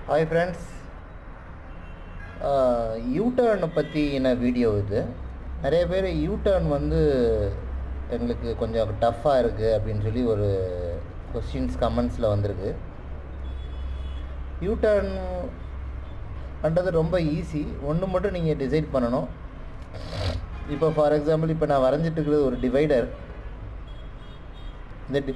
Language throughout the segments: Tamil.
ஹாய் ஃப்ரெண்ட்ஸ் யூடர்னை பற்றின வீடியோ இது நிறைய பேர் யூடர்ன் வந்து எங்களுக்கு கொஞ்சம் டஃப்பாக இருக்குது அப்படின்னு சொல்லி ஒரு கொஸ்டின்ஸ் கமெண்ட்ஸில் வந்திருக்கு யூடர்ன் பண்ணுறது ரொம்ப ஈஸி ஒன்று மட்டும் நீங்கள் டிசைட் பண்ணணும் இப்போ ஃபார் எக்ஸாம்பிள் இப்போ நான் வரைஞ்சிட்டு இருக்கிறது ஒரு டிவைடர் இந்த டி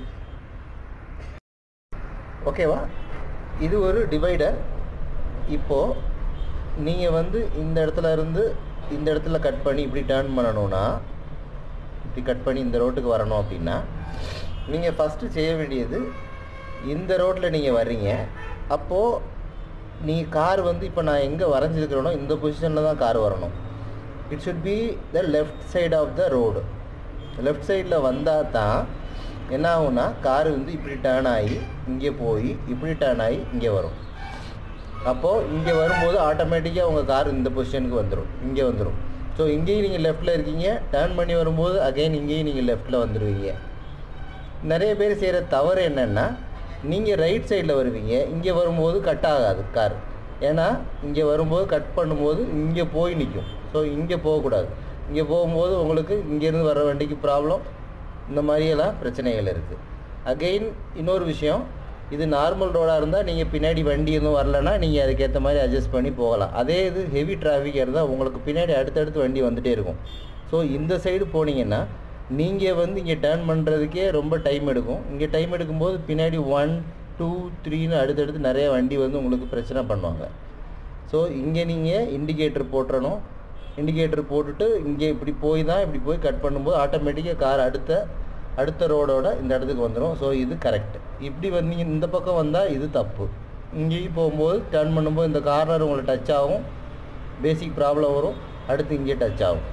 ஓகேவா இது ஒரு டிவைடர் இப்போது நீங்கள் வந்து இந்த இடத்துல இருந்து இந்த இடத்துல கட் பண்ணி இப்படி டேர்ன் பண்ணணும்னா இப்படி கட் பண்ணி இந்த ரோட்டுக்கு வரணும் அப்படின்னா நீங்கள் ஃபஸ்ட்டு செய்ய வேண்டியது இந்த ரோட்டில் நீங்கள் வர்றீங்க அப்போது நீங்கள் கார் வந்து இப்போ நான் எங்கே வரைஞ்சிருக்கிறேனோ இந்த பொசிஷனில் தான் கார் வரணும் it should be the left side of the road left சைடில் வந்தால் தான் என்ன ஆகும்னா கார் வந்து இப்படி டேர்ன் ஆகி இங்கே போய் இப்படி டேர்ன் ஆகி இங்கே வரும் அப்போது இங்கே வரும்போது ஆட்டோமேட்டிக்காக உங்கள் கார் இந்த பொசிஷனுக்கு வந்துடும் இங்கே வந்துடும் ஸோ இங்கேயும் நீங்கள் லெஃப்ட்டில் இருக்கீங்க டேர்ன் பண்ணி வரும்போது அகைன் இங்கேயும் நீங்கள் லெஃப்ட்டில் வந்துடுவீங்க நிறைய பேர் செய்கிற தவறு என்னென்னா நீங்கள் ரைட் சைடில் வருவீங்க இங்கே வரும்போது கட் ஆகாது கார் ஏன்னா இங்கே வரும்போது கட் பண்ணும்போது இங்கே போய் நிற்கும் ஸோ இங்கே போகக்கூடாது இங்கே போகும்போது உங்களுக்கு இங்கேருந்து வர வண்டிக்கு ப்ராப்ளம் இந்த மாதிரியெல்லாம் பிரச்சனைகள் இருக்குது அகெயின் இன்னொரு விஷயம் இது நார்மல் ரோடாக இருந்தால் நீங்கள் பின்னாடி வண்டி எதுவும் வரலன்னா நீங்கள் அதுக்கேற்ற மாதிரி அட்ஜஸ்ட் பண்ணி போகலாம் அதே இது ஹெவி டிராஃபிக்காக இருந்தால் உங்களுக்கு பின்னாடி அடுத்தடுத்து வண்டி வந்துகிட்டே இருக்கும் ஸோ இந்த சைடு போனீங்கன்னா நீங்கள் வந்து இங்கே டேர்ன் பண்ணுறதுக்கே ரொம்ப டைம் எடுக்கும் இங்கே டைம் எடுக்கும்போது பின்னாடி ஒன் டூ த்ரீன்னு அடுத்தடுத்து நிறைய வண்டி வந்து உங்களுக்கு பிரச்சனை பண்ணுவாங்க ஸோ இங்கே நீங்கள் இண்டிகேட்டர் போட்டுறணும் இண்டிகேட்டர் போட்டுட்டு இங்கே இப்படி போய் தான் இப்படி போய் கட் பண்ணும்போது ஆட்டோமேட்டிக்காக கார் அடுத்த அடுத்த ரோடோட இந்த இடத்துக்கு வந்துடும் ஸோ இது கரெக்ட் இப்படி வந்தீங்க இந்த பக்கம் வந்தால் இது தப்பு இங்கேயும் போகும்போது டர்ன் பண்ணும்போது இந்த கார்னர் உங்களுக்கு டச் ஆகும் பேசிக் ப்ராப்ளம் வரும் அடுத்து இங்கே டச் ஆகும்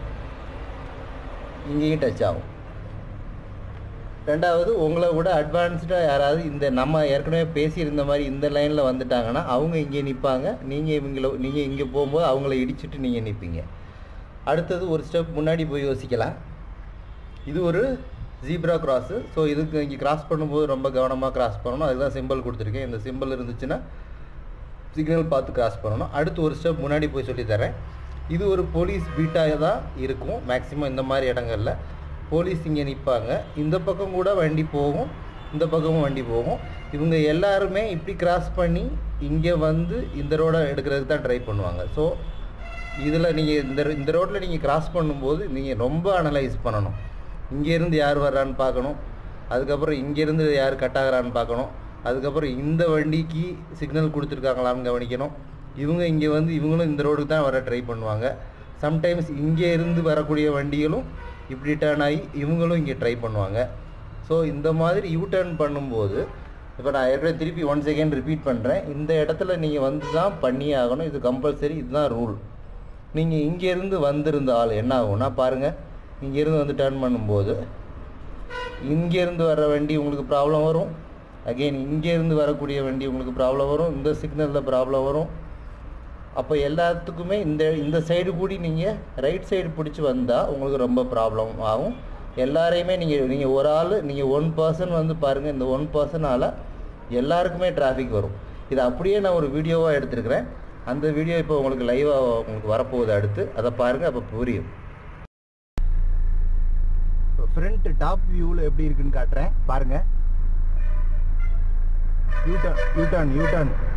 இங்கேயும் டச் ஆகும் ரெண்டாவது உங்களை விட அட்வான்ஸ்டாக யாராவது இந்த நம்ம ஏற்கனவே பேசியிருந்த மாதிரி இந்த லைனில் வந்துட்டாங்கன்னா அவங்க இங்கே நிற்பாங்க நீங்கள் இவங்கள நீங்கள் இங்கே போகும்போது அவங்கள இடிச்சிட்டு நீங்கள் நிற்பீங்க அடுத்தது ஒரு ஸ்டெப் முன்னாடி போய் யோசிக்கலாம் இது ஒரு ஜீப்ரா கிராஸு ஸோ இதுக்கு இங்கே கிராஸ் பண்ணும்போது ரொம்ப கவனமாக கிராஸ் பண்ணணும் அதுக்கு தான் சிம்பிள் கொடுத்துருக்கேன் இந்த சிம்பிள் இருந்துச்சுன்னா சிக்னல் பார்த்து கிராஸ் பண்ணணும் அடுத்து ஒரு ஸ்டெப் முன்னாடி போய் சொல்லித்தரேன் இது ஒரு போலீஸ் பீட்டாக தான் இருக்கும் மேக்ஸிமம் இந்த மாதிரி இடங்களில் போலீஸ் இங்கே நிற்பாங்க இந்த பக்கம் கூட வண்டி போகும் இந்த பக்கமும் வண்டி போகும் இவங்க எல்லாருமே இப்படி கிராஸ் பண்ணி இங்கே வந்து இந்த ரோடை எடுக்கிறதுக்கு தான் ட்ரை பண்ணுவாங்க ஸோ இதில் நீங்கள் இந்த இந்த ரோட்டில் நீங்கள் கிராஸ் பண்ணும்போது நீங்கள் ரொம்ப அனலைஸ் பண்ணணும் இங்கேருந்து யார் வர்றான்னு பார்க்கணும் அதுக்கப்புறம் இங்கேருந்து யார் கட் ஆகிறான்னு பார்க்கணும் அதுக்கப்புறம் இந்த வண்டிக்கு சிக்னல் கொடுத்துருக்காங்களான்னு கவனிக்கணும் இவங்க இங்கே வந்து இவங்களும் இந்த ரோடுக்கு தான் வர ட்ரை பண்ணுவாங்க சம்டைம்ஸ் இங்கே இருந்து வரக்கூடிய வண்டிகளும் இப்படி டேர்ன் ஆகி இவங்களும் இங்கே ட்ரை பண்ணுவாங்க ஸோ இந்த மாதிரி யூ டேர்ன் பண்ணும்போது இப்போ நான் ஏற்கனவே திருப்பி ஒன் செகண்ட் ரிப்பீட் பண்ணுறேன் இந்த இடத்துல நீங்கள் வந்து தான் பண்ணியே ஆகணும் இது கம்பல்சரி இதுதான் ரூல் நீங்கள் இங்கேருந்து வந்திருந்த ஆள் என்ன ஆகும்னா பாருங்கள் இங்கேருந்து வந்து டேர்ன் பண்ணும்போது இங்கேருந்து வர வண்டி உங்களுக்கு ப்ராப்ளம் வரும் அகெயின் இங்கேருந்து வரக்கூடிய வண்டி உங்களுக்கு ப்ராப்ளம் வரும் இந்த சிக்னலில் ப்ராப்ளம் வரும் அப்போ எல்லாத்துக்குமே இந்த இந்த சைடு கூடி நீங்கள் ரைட் சைடு பிடிச்சி வந்தால் உங்களுக்கு ரொம்ப ப்ராப்ளம் ஆகும் எல்லாரையுமே நீங்கள் நீங்கள் ஒரு ஆள் நீங்கள் ஒன் பர்சன் வந்து பாருங்கள் இந்த ஒன் பர்சனால் எல்லாருக்குமே டிராஃபிக் வரும் இது அப்படியே நான் ஒரு வீடியோவாக எடுத்துருக்கிறேன் அந்த வீடியோ இப்போ உங்களுக்கு லைவாக உங்களுக்கு வரப்போகுது அடுத்து அதை பாருங்கள் அப்போ புரியும் ஃப்ரண்ட் டாப் வியூவில் எப்படி இருக்குன்னு காட்டுறேன் பாருங்கள் யூடர்ன் யூடர்ன் யூடர்ன்